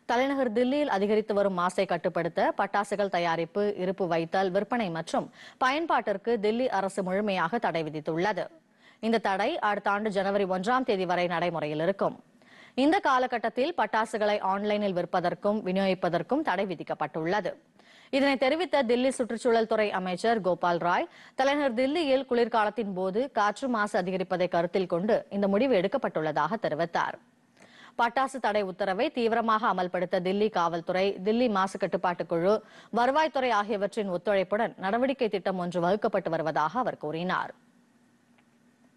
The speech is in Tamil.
தலைநகர் தில்லியில் அதிகரித்து வரும் மாசை கட்டுப்படுத்த பட்டாசுகள் தயாரிப்பு இருப்பு வைத்தல் விற்பனை மற்றும் பயன்பாட்டிற்கு தில்லி அரசு முழுமையாக தடை விதித்துள்ளது இந்த தடை அடுத்த ஆண்டு ஜனவரி ஒன்றாம் தேதி வரை நடைமுறையில் இருக்கும் இந்த காலகட்டத்தில் பட்டாசுகளை ஆன்லைனில் விற்பதற்கும் விநியோகிப்பதற்கும் தடை விதிக்கப்பட்டுள்ளது இதனை தெரிவித்த தில்லி சுற்றுச்சூழல் துறை அமைச்சர் கோபால் ராய் தலைநகர் தில்லியில் குளிர்காலத்தின் போது காற்று மாசு அதிகரிப்பதை கருத்தில் கொண்டு இந்த முடிவு எடுக்கப்பட்டுள்ளதாக தெரிவித்தார் பட்டாசு தடை உத்தரவை தீவிரமாக அமல்படுத்த தில்லி காவல்துறை தில்லி மாசு கட்டுப்பாட்டு குழு வருவாய்த்துறை ஆகியவற்றின் ஒத்துழைப்புடன் நடவடிக்கை திட்டம் ஒன்று வகுக்கப்பட்டு வருவதாக அவர் கூறினார்